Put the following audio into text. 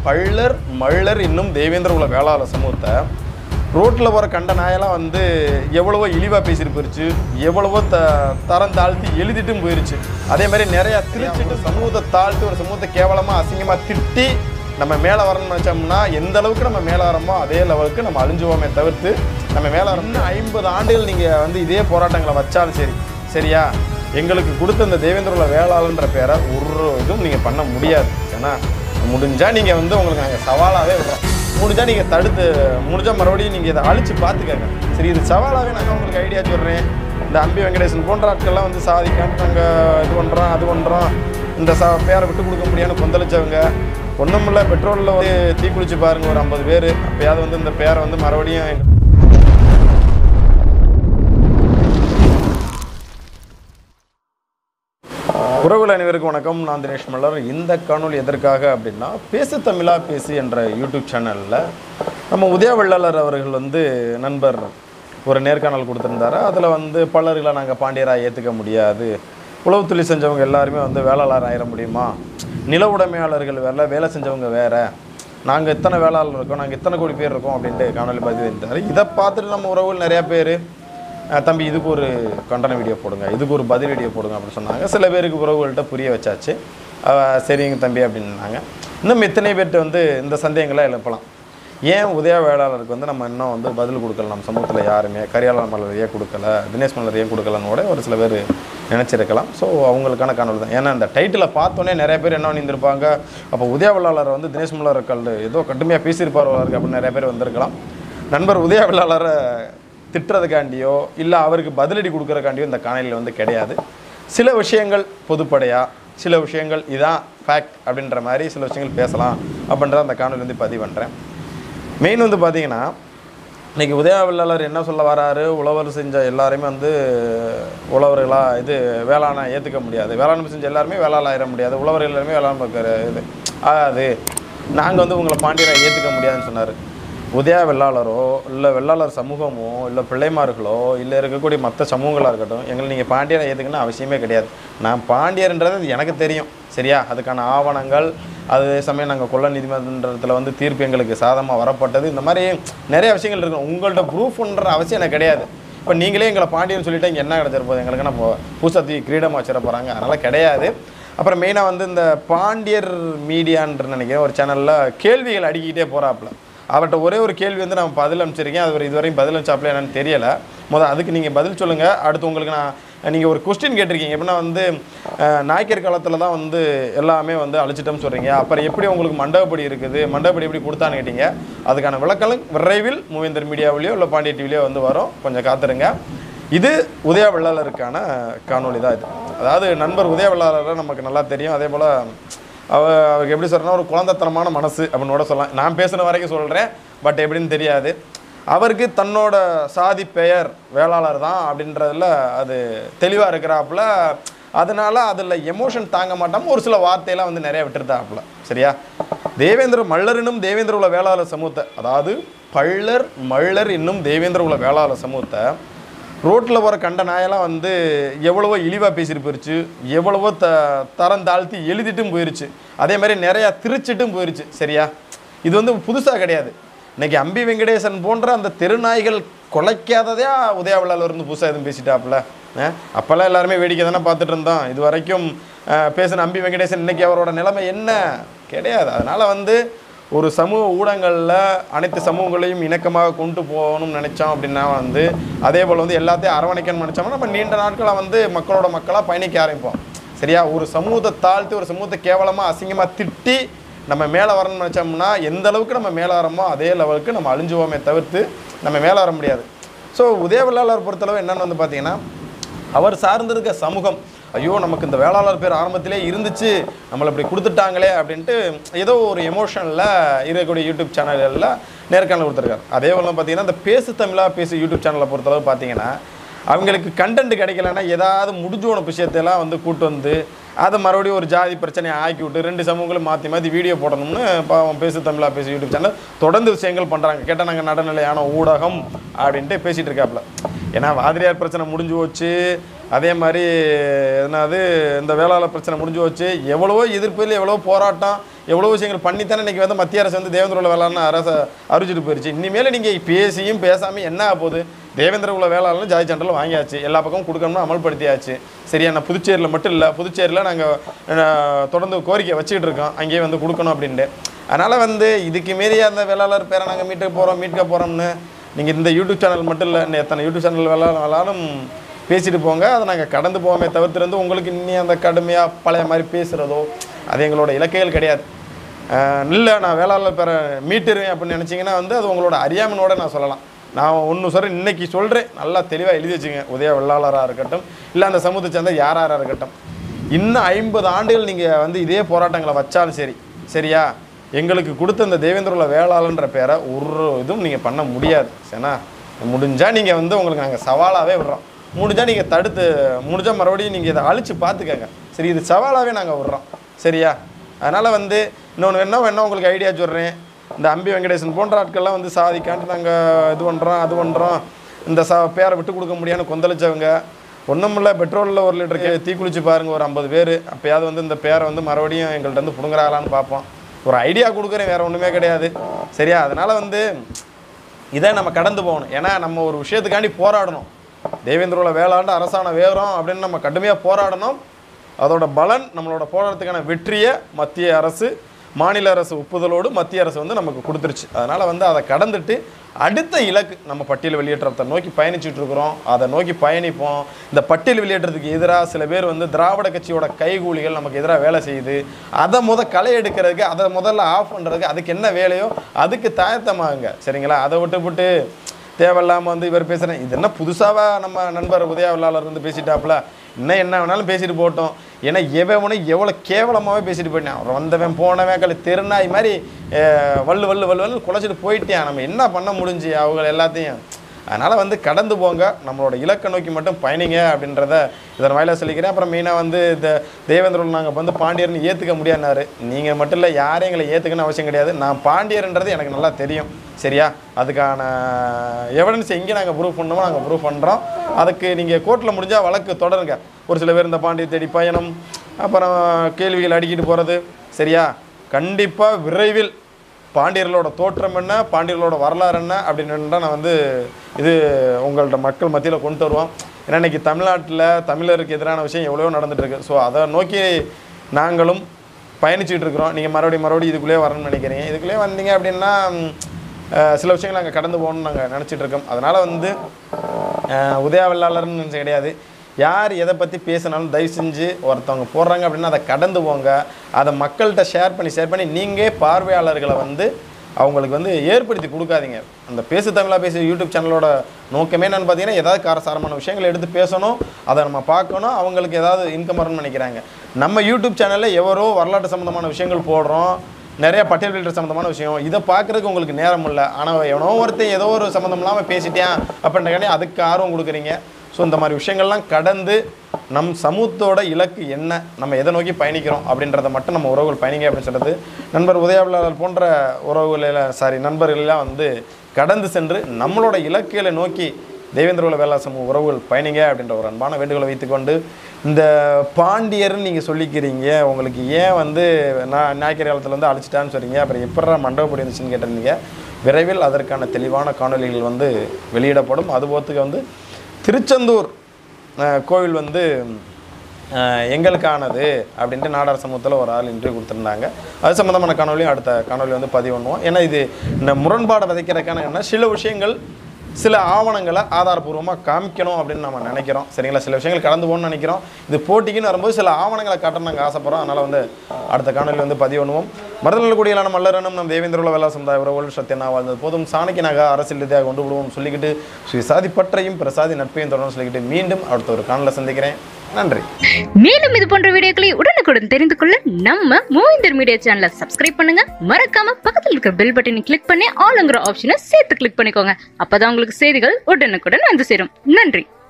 பள்ளர் மள்ளர் இன்னும் தேவேந்திர குல வேளாளர் சமூகத்தை ரோட்டில் வர கண்ட நாயெல்லாம் வந்து எவ்வளவோ இழிவாக பேசிட்டு போயிருச்சு எவ்வளவோ த தரம் தாழ்த்தி எழுதிட்டும் போயிருச்சு அதே மாதிரி நிறையா திருச்சிட்டு சமூகத்தை தாழ்த்தி ஒரு சமூகத்தை கேவலமாக அசிங்கமாக திட்டி நம்ம மேலே வரணும்னு நினச்சோம்னா எந்த அளவுக்கு நம்ம மேலே வரோமோ அதே லெவலுக்கு நம்ம அழிஞ்சுவோமே தவிர்த்து நம்ம மேலே வரோம் இன்னும் ஐம்பது ஆண்டுகள் நீங்கள் வந்து இதே போராட்டங்களை வச்சாலும் சரி சரியா எங்களுக்கு கொடுத்த இந்த தேவேந்திரகுல வேளாளன்ற பேரை ஒரு இதுவும் நீங்கள் பண்ண முடியாது ஏன்னா முடிஞ்சால் நீங்கள் வந்து உங்களுக்கு நாங்கள் சவாலாகவே விடுறோம் முடிஞ்சால் நீங்கள் தடுத்து முடிஞ்சால் மறுபடியும் நீங்கள் இதை அழிச்சு பார்த்துக்கங்க சரி இது சவாலாகவே நாங்கள் உங்களுக்கு ஐடியா சொல்கிறேன் இந்த அம்பி வெங்கடேசன் போன்ற ஆட்கள்லாம் வந்து சாதிக்கான்னு நாங்கள் இது பண்ணுறோம் அது பண்ணுறோம் இந்த ச பேரை விட்டு கொடுக்க முடியாதுன்னு கொந்தளிச்சவங்க ஒன்றுமில்ல பெட்ரோலில் வந்து தீக்குளிச்சு பாருங்க ஒரு ஐம்பது பேர் அப்பயாவது வந்து இந்த பேரை வந்து மறுபடியும் உறவுகள் அனைவருக்கும் வணக்கம் நான் தினேஷ் மல்லர் இந்த காணொளி எதற்காக அப்படின்னா பேசு தமிழா பேசு என்ற யூடியூப் சேனலில் நம்ம உதய வெள்ளாளர் அவர்கள் வந்து நண்பர் ஒரு நேர்காணல் கொடுத்துருந்தாரு அதில் வந்து பலர்களை நாங்கள் பாண்டியராக ஏற்றுக்க முடியாது உழவு தொழில் செஞ்சவங்க எல்லாருமே வந்து வேளாளர் ஆயிட முடியுமா நில உடைமையாளர்கள் வேற வேலை செஞ்சவங்க வேற நாங்கள் இத்தனை வேளாளர் இருக்கோம் நாங்கள் இத்தனை கோடி பேர் இருக்கோம் அப்படின்ட்டு காணொலி பதிவு இருந்தார் இதை பார்த்துட்டு நம்ம உறவுகள் நிறையா பேர் அஹ் தம்பி இதுக்கு ஒரு கண்டன வீடியோ போடுங்க இதுக்கு ஒரு பதில் வீடியோ போடுங்க அப்படின்னு சொன்னாங்க சில பேருக்கு உறவுகள்கிட்ட புரிய வச்சாச்சு அஹ் சரிங்க தம்பி அப்படின்னாங்க இன்னும் எத்தனை பேர்கிட்ட வந்து இந்த சந்தேகங்களை எழுப்பலாம் ஏன் உதய வேளாளருக்கு வந்து நம்ம இன்னும் வந்து பதில் கொடுக்கல நம்ம சமூகத்தில் யாருமே கரியாளர் மலர் ஏன் கொடுக்கல தினேஷ் மலர் ஏன் கொடுக்கலன்னு கூட ஒரு சில பேர் நினச்சிருக்கலாம் ஸோ அவங்களுக்கான காணொலி தான் ஏன்னா இந்த டைட்டிலை பார்த்தோன்னே நிறைய பேர் என்ன பண்ணியிருந்திருப்பாங்க அப்போ உதய வேளாளர் வந்து தினேஷ் மலர் கல் ஏதோ கடுமையாக பேசியிருப்பார் அவருக்கு அப்படின்னு நிறைய பேர் வந்திருக்கலாம் நண்பர் உதய வேளாளரை திட்டுறதுக்காண்டியோ இல்லை அவருக்கு பதிலடி கொடுக்கறதுக்காண்டியோ இந்த காணொலியில் வந்து கிடையாது சில விஷயங்கள் பொதுப்படையாக சில விஷயங்கள் இதான் ஃபேக்ட் அப்படின்ற மாதிரி சில விஷயங்கள் பேசலாம் அப்படின்றத அந்த காணொலி வந்து பதிவு பண்ணுறேன் மெயின் வந்து பார்த்தீங்கன்னா இன்னைக்கு உதயவல்லாளர் என்ன சொல்ல வராரு உழவர் செஞ்ச எல்லாருமே வந்து உழவர்களாக இது வேளாணை ஏற்றுக்க முடியாது வேளாண்மை செஞ்ச எல்லாருமே வேளாள ஆயிட முடியாது உழவர் எல்லாருமே வேளாண்மை இருக்கிற இது அது நாங்கள் வந்து உங்களை பாண்டியரை ஏற்றுக்க முடியாதுன்னு சொன்னார் உதயா வெள்ளாளரோ இல்லை வெள்ளாளர் சமூகமோ இல்லை பிள்ளைமார்களோ இல்லை இருக்கக்கூடிய மற்ற சமூகங்களாக இருக்கட்டும் எங்களை நீங்கள் பாண்டியரை ஏற்றுக்கணும்னு அவசியமே கிடையாது நான் பாண்டியர்ன்றது அது எனக்கு தெரியும் சரியா அதுக்கான ஆவணங்கள் அதே சமயம் நாங்கள் கொள்ள நீதிமன்றத்தில் வந்து தீர்ப்பு எங்களுக்கு சாதமாக வரப்பட்டது இந்த மாதிரி நிறைய விஷயங்கள் இருக்கும் உங்கள்ட்ட ப்ரூஃப்ன்ற அவசியம் எனக்கு கிடையாது இப்போ நீங்களே எங்களை பாண்டியன்னு சொல்லிட்டு இங்கே என்ன கிடச்சிருப்போது எங்களுக்கு என்ன பூசத்தி கிரீடம் வச்சிட போகிறாங்க அதனால் கிடையாது அப்புறம் மெயினாக வந்து இந்த பாண்டியர் மீடியான்ற நினைக்கிறேன் ஒரு சேனலில் கேள்விகள் அடிக்கிட்டே போகிறாப்புல அவர்கிட்ட ஒரே ஒரு கேள்வி வந்து நான் பதில் அனுப்பிச்சிருக்கேன் அது ஒரு இதுவரையும் பதில் அனுப்பிச்சாப்ல என்னன்னு தெரியலை முதல் அதுக்கு நீங்கள் பதில் சொல்லுங்கள் அடுத்து உங்களுக்கு நான் நீங்கள் ஒரு கொஸ்டின் கேட்டிருக்கீங்க எப்படின்னா வந்து அஹ், நாயக்கர் காலத்தில் தான் வந்து எல்லாமே வந்து அழிச்சிட்டோம்னு சொல்கிறீங்க அப்புறம் எப்படி உங்களுக்கு மண்டபப்படி இருக்குது மண்டபப்படி எப்படி கொடுத்தான்னு கேட்டீங்க அதுக்கான விளக்கம் விரைவில் மூவேந்தர் மீடியாவிலையோ இல்லை பாண்டிய டிவிலையோ வந்து வரும் கொஞ்சம் காத்துருங்க இது உதய வெள்ளாளருக்கான காணொளி தான் இது அதாவது நண்பர் உதய வெள்ளாளரை நமக்கு நல்லா தெரியும் அதே போல் அவ அவருக்கு எப்படி சொல்கிறேன்னா ஒரு குழந்தைத்தனமான மனசு அப்படின்னு கூட சொல்லலாம் நான் பேசுன வரைக்கும் சொல்கிறேன் பட் எப்படின்னு தெரியாது அவருக்கு தன்னோட சாதி பெயர் வேளாளர் தான் அப்படின்றதுல அது தெளிவாக இருக்கிறாப்புல அதனால அதில் எமோஷன் தாங்க மாட்டாமல் ஒரு சில வார்த்தையெல்லாம் வந்து நிறைய விட்டுருந்தாப்புல சரியா தேவேந்திர மள்ளரினும் தேவேந்திர உள்ள வேளாளர் சமூகத்தை அதாவது பள்ளர் மள்ளர் இன்னும் தேவேந்திர உள்ள வேளாளர் சமூகத்தை ரோட்டில் வர கண்ட நாயெல்லாம் வந்து எவ்வளவோ இழிவாக பேசிட்டு போயிருச்சு எவ்வளவோ த தரம் தாழ்த்தி எழுதிட்டும் போயிருச்சு அதே மாதிரி நிறையா திருச்சிட்டும் போயிருச்சு சரியா இது வந்து புதுசாக கிடையாது இன்னைக்கு அம்பி வெங்கடேசன் போன்ற அந்த தெருநாய்கள் கொலைக்காததே உதயாவிலால் இருந்து புதுசாக எதுவும் பேசிட்டாப்புல அஹ், அப்போல்லாம் எல்லாருமே வேடிக்கை தானே பார்த்துட்டு இருந்தோம் இது வரைக்கும் அஹ், பேசின அம்பி வெங்கடேசன் இன்னைக்கு அவரோட நிலைமை என்ன கிடையாது அதனால் வந்து ஒரு சமூக ஊடகங்களில் அனைத்து சமூகங்களையும் இணக்கமாக கொண்டு போகணும்னு நினச்சோம் அப்படின்னா வந்து அதே போல் வந்து எல்லாத்தையும் அரவணைக்கணும்னு நினச்சோம்னா நம்ம நீண்ட நாட்களாக வந்து மக்களோட மக்களாக பயணிக்க ஆரம்பிப்போம் சரியா ஒரு சமூகத்தை தாழ்த்தி ஒரு சமூகத்தை கேவலமாக அசிங்கமாக திட்டி நம்ம மேலே வரணும்னு நினச்சோம்னா எந்த அளவுக்கு நம்ம மேலே வரோமோ அதே லெவலுக்கு நம்ம அழிஞ்சுவோமே தவிர்த்து நம்ம மேலே வர முடியாது ஸோ உதயவல்லாளர் பொறுத்தளவு என்னென்னு வந்து பார்த்தீங்கன்னா அவர் சார்ந்திருக்க சமூகம் ஐயோ நமக்கு இந்த வேளாளர் பேர் ஆரம்பத்திலே இருந்துச்சு நம்மளை இப்படி கொடுத்துட்டாங்களே அப்படின்ட்டு ஏதோ ஒரு எமோஷனில் இருக்கக்கூடிய யூடியூப் சேனல்களில் நேர்காணல் கொடுத்துருக்காரு அதே போல் பார்த்தீங்கன்னா இந்த பேசு தமிழா பேசு யூடியூப் சேனலை பொறுத்தளவு பார்த்தீங்கன்னா அவங்களுக்கு கண்டென்ட் கிடைக்கலன்னா ஏதாவது முடிஞ்சு போன விஷயத்தையெல்லாம் வந்து கூட்டு வந்து அதை மறுபடியும் ஒரு ஜாதி பிரச்சனையை ஆக்கி விட்டு ரெண்டு சமூகங்களும் மாற்றி மாற்றி வீடியோ போடணும்னு பாவம் பேசு தமிழா பேசு யூடியூப் சேனல் தொடர்ந்து விஷயங்கள் பண்ணுறாங்க கேட்டால் நாங்கள் நடுநிலையான ஊடகம் அப்படின்ட்டு பேசிகிட்டு இருக்காப்புல ஏன்னா வாதிரியார் பிரச்சனை முடிஞ்சு போச்சு அதே மாதிரி என்னது இந்த வேளாளர் பிரச்சனை முடிஞ்சு போச்சு எவ்வளவோ எதிர்ப்பில் எவ்வளவோ போராட்டம் எவ்வளோ விஷயங்கள் பண்ணித்தானே இன்னைக்கு வந்து மத்திய அரசு வந்து தேவேந்திர குல வேளாண்னு அரசை அறிவிச்சிட்டு போயிருச்சு இனிமேல் நீங்கள் பேசியும் பேசாமல் என்ன ஆக போகுது தேவேந்திர குல வேளாண்னு ஜாதி சான்றிதழ் வாங்கியாச்சு எல்லா பக்கமும் கொடுக்கணும்னு அமல்படுத்தியாச்சு சரியா நான் புதுச்சேரியில் மட்டும் இல்லை புதுச்சேரியில் நாங்கள் தொடர்ந்து கோரிக்கை வச்சுக்கிட்டு இருக்கோம் அங்கேயே வந்து கொடுக்கணும் அப்படின்ட்டு அதனால் வந்து இதுக்கு மீறி அந்த வேளாளர் பேரை நாங்கள் மீட்டுக்க போகிறோம் மீட்க போகிறோம்னு நீங்கள் இந்த யூடியூப் சேனல் மட்டும் இல்லை இன்னும் எத்தனை யூடியூப் சேனல் வேலை வேணாலும் பேசிட்டு போங்க அதை நாங்கள் கடந்து போவோமே தவிர்த்து வந்து உங்களுக்கு இன்னி அந்த கடுமையாக பழைய மாதிரி பேசுகிறதோ அது எங்களோட இலக்கைகள் கிடையாது இல்லை நான் வேளாளர் பேரை மீட்டுருவேன் அப்படின்னு நினச்சிங்கன்னா வந்து அது உங்களோட அறியாமனோட நான் சொல்லலாம் நான் ஒன்று சொல்கிறேன் இன்னைக்கு சொல்கிறேன் நல்லா தெளிவாக எழுதி வச்சுங்க உதய வெள்ளாளராக இருக்கட்டும் இல்லை அந்த சமூகத்தை சேர்ந்த யாராக இருக்கட்டும் இன்னும் ஐம்பது ஆண்டுகள் நீங்கள் வந்து இதே போராட்டங்களை வச்சாலும் சரி சரியா எங்களுக்கு கொடுத்த இந்த தேவேந்திரகுல வேளாளன்ற பேரை ஒரு இதுவும் நீங்கள் பண்ண முடியாது சரிண்ணா முடிஞ்சால் நீங்கள் வந்து உங்களுக்கு நாங்கள் சவாலாகவே விடுறோம் முடிஞ்சால் நீங்கள் தடுத்து முடிஞ்சால் மறுபடியும் நீங்கள் இதை அழிச்சு பார்த்துக்கங்க சரி இது சவாலாகவே நாங்கள் விடுறோம் சரியா அதனால் வந்து இன்னொன்று என்ன வேணா உங்களுக்கு ஐடியா சொல்கிறேன் இந்த அம்பி வெங்கடேசன் போன்ற ஆட்கள்லாம் வந்து சாதிக்காண்டு நாங்கள் இது பண்ணுறோம் அது பண்ணுறோம் இந்த ச பேரை விட்டு கொடுக்க முடியாதுன்னு கொந்தளிச்சவங்க ஒன்றுமில்ல பெட்ரோலில் ஒரு லிட்டருக்கு தீ குளிச்சு பாருங்கள் ஒரு ஐம்பது பேர் அப்போயாவது வந்து இந்த பேரை வந்து மறுபடியும் எங்கள்கிட்ட வந்து பிடுங்குறாங்களான்னு பார்ப்போம் ஒரு ஐடியா கொடுக்குறேன் வேறு ஒன்றுமே கிடையாது சரியா அதனால் வந்து இதை நம்ம கடந்து போகணும் ஏன்னா நம்ம ஒரு விஷயத்துக்காண்டி போராடணும் தேவேந்திரோட வேளாண்டு அரசாணை வேறும் அப்படின்னு நம்ம கடுமையாக போராடணும் அதோட பலன் நம்மளோட போராட்டத்துக்கான வெற்றியை மத்திய அரசு மாநில அரசு ஒப்புதலோடு மத்திய அரசு வந்து நமக்கு கொடுத்துருச்சு அதனால் வந்து அதை கடந்துட்டு அடுத்த இலக்கு நம்ம பட்டியல் வெளியேற்றத்தை நோக்கி பயணிச்சுட்டு இருக்கிறோம் அதை நோக்கி பயணிப்போம் இந்த பட்டியல் வெளியேற்றத்துக்கு எதிராக சில பேர் வந்து திராவிட கட்சியோட கைகூலிகள் நமக்கு எதிராக வேலை செய்யுது அதை முத களை எடுக்கிறதுக்கு அதை முதல்ல ஆஃப் பண்ணுறதுக்கு அதுக்கு என்ன வேலையோ அதுக்கு தாயத்தமாகுங்க சரிங்களா அதை விட்டுவிட்டு தேவையில்லாமல் வந்து இவர் பேசுகிறேன் இது என்ன புதுசாவா நம்ம நண்பர் உதயாவிலாளர் வந்து பேசிட்டாப்புல இன்னும் என்ன வேணாலும் பேசிட்டு போட்டோம் ஏன்னா எவன் எவ்வளோ கேவலமாகவே பேசிட்டு போயிட்டான் அவன் வந்தவன் போனவன் கல் தெருநாய் மாதிரி அஹ், வள்ளு வள்ளு வள்ளு வள்ளு குலைச்சிட்டு போயிட்டான் நம்ம என்ன பண்ண முடிஞ்சு அவங்க எல்லாத்தையும் அதனால் வந்து கடந்து போங்க நம்மளோட இலக்கை நோக்கி மட்டும் பயணிங்க அப்படின்றத இதன் வாயிலாக சொல்லிக்கிறேன் அப்புறம் மெயினாக வந்து இந்த தேவேந்திரன் நாங்கள் வந்து பாண்டியர்னு ஏற்றுக்க முடியாதுனாரு நீங்கள் மட்டும் இல்லை யாரையும் எங்களை ஏற்றுக்கணும்னு அவசியம் கிடையாது நான் பாண்டியர்ன்றது எனக்கு நல்லா தெரியும் சரியா அதுக்கான எவிடன்ஸ் எங்கே நாங்கள் ப்ரூவ் பண்ணணுமோ நாங்கள் ப்ரூவ் பண்ணுறோம் அதுக்கு நீங்கள் கோர்ட்டில் முடிஞ்சால் வழக்கு தொடருங்க ஒரு சில பேர் இந்த பாண்டிய தேடி பயணம் அப்புறம் கேள்விகள் அடிக்கிட்டு போகிறது சரியா கண்டிப்பாக விரைவில் பாண்டியர்களோட தோற்றம் என்ன பாண்டியர்களோட வரலாறு என்ன அப்படின்னு நான் வந்து இது உங்கள்ட்ட மக்கள் மத்தியில் கொண்டு வருவோம் ஏன்னா இன்னைக்கு தமிழ்நாட்டில் தமிழருக்கு எதிரான விஷயம் எவ்வளவோ நடந்துட்டு இருக்கு ஸோ அதை நோக்கி நாங்களும் பயணிச்சுட்டு இருக்கிறோம் நீங்கள் மறுபடியும் மறுபடியும் இதுக்குள்ளே வரணும்னு நினைக்கிறீங்க இதுக்குள்ளே வந்தீங்க அப்படின்னா ம், அஹ், சில விஷயங்கள் நாங்கள் கடந்து போகணும்னு நாங்கள் நினச்சிட்டு இருக்கோம் அதனால் வந்து அஹ், உதயா வெள்ளாளர்னு நினைச்ச கிடையாது யார் எதை பற்றி பேசினாலும் தயவு செஞ்சு ஒருத்தவங்க போடுறாங்க அப்படின்னா அதை கடந்து போங்க அதை மக்கள்கிட்ட ஷேர் பண்ணி ஷேர் பண்ணி நீங்கள் பார்வையாளர்களை வந்து அவங்களுக்கு வந்து ஏற்படுத்தி கொடுக்காதீங்க அந்த பேசு தமிழா பேசு யூடியூப் சேனலோட நோக்கமே என்னன்னு பார்த்தீங்கன்னா ஏதாவது காரசாரமான விஷயங்களை எடுத்து பேசணும் அதை நம்ம பார்க்கணும் அவங்களுக்கு ஏதாவது இன்கம் வரணும்னு நினைக்கிறாங்க நம்ம யூடியூப் சேனலில் எவரோ வரலாற்று சம்மந்தமான விஷயங்கள் போடுறோம் நிறைய பட்டியல் வெளியிட்ட சம்மந்தமான விஷயம் இதை பார்க்குறதுக்கு உங்களுக்கு நேரம் இல்லை ஆனால் எவனோ ஒருத்தன் ஏதோ ஒரு சம்மந்தம் இல்லாமல் பேசிட்டேன் அப்படின்றக்காண்டி அதுக்கு ஆர்வம் கொடுக்குறீங்க ஸோ இந்த மாதிரி விஷயங்கள்லாம் கடந்து நம் சமூகத்தோட இலக்கு என்ன நம்ம எதை நோக்கி பயணிக்கிறோம் அப்படின்றத மட்டும் நம்ம உறவுகள் பயணிங்க அப்படின்னு சொல்கிறது நண்பர் உதயவிழாளர் போன்ற உறவுகளில் சாரி நண்பர்களெல்லாம் வந்து கடந்து சென்று நம்மளோட இலக்குகளை நோக்கி தேவேந்திரகுல வேளா சமூக உறவுகள் பயணிங்க அப்படின்ற ஒரு அன்பான வேண்டுகோளை வைத்துக்கொண்டு இந்த பாண்டியர்னு நீங்கள் சொல்லிக்கிறீங்க உங்களுக்கு ஏன் வந்து நான் ஞாயிற்று காலத்தில் வந்து அழிச்சிட்டான்னு சொல்றீங்க அப்புறம் எப்படா மண்டபப்படி இருந்துச்சுன்னு கேட்டிருந்தீங்க விரைவில் அதற்கான தெளிவான காணொளிகள் வந்து வெளியிடப்படும் அதுபோத்துக்கு வந்து திருச்செந்தூர் அஹ், கோவில் வந்து அஹ், எங்களுக்கானது அப்படின்ட்டு நாடார் சமூகத்தில் ஒரு ஆள் இன்டர்வியூ கொடுத்துருந்தாங்க அது சம்மந்தமான காணொலியும் அடுத்த காணொலி வந்து பதிவு பண்ணுவோம் ஏன்னா இது இந்த முரண்பாடை விதைக்கிறதுக்கான என்ன சில விஷயங்கள் சில ஆவணங்களை ஆதாரபூர்வமாக காமிக்கணும் அப்படின்னு நம்ம நினைக்கிறோம் சரிங்களா சில விஷயங்கள் கடந்து போகணும்னு நினைக்கிறோம் இது போட்டிக்குன்னு வரும்போது சில ஆவணங்களை காட்டணும் நாங்கள் ஆசைப்படுறோம் அதனால் வந்து அடுத்த காணொலி வந்து பதிவு பண்ணுவோம் மருதநல குடியிலான மல்லரனும் நம் தேவேந்திரோல வேளா சமுதாய உறவுகள் சத்தியனா வாழ்ந்தது போதும் சாணக்கியனாக அரசியல் ரீதியாக கொண்டு விடுவோம் சொல்லிக்கிட்டு சுயசாதி பற்றையும் பிரசாதி நட்பையும் தொடர்ந்து சொல்லிக்கிட்டு மீண்டும் அடுத்த ஒரு காணொலியில் சந்திக்கிறேன் நன்றி மேலும் இது போன்ற வீடியோக்களை உடனுக்குடன் தெரிந்து கொள்ள நம்ம மூவிந்தர் மீடியா சேனலை சப்ஸ்கிரைப் பண்ணுங்க மறக்காம பக்கத்தில் இருக்கிற பெல் பட்டனை கிளிக் பண்ணி ஆளுங்கிற ஆப்ஷனை சேர்த்து கிளிக் பண்ணிக்கோங்க அப்பதான் உங்களுக்கு செய்திகள் உடனுக்குடன் வந்து சேரும் நன்றி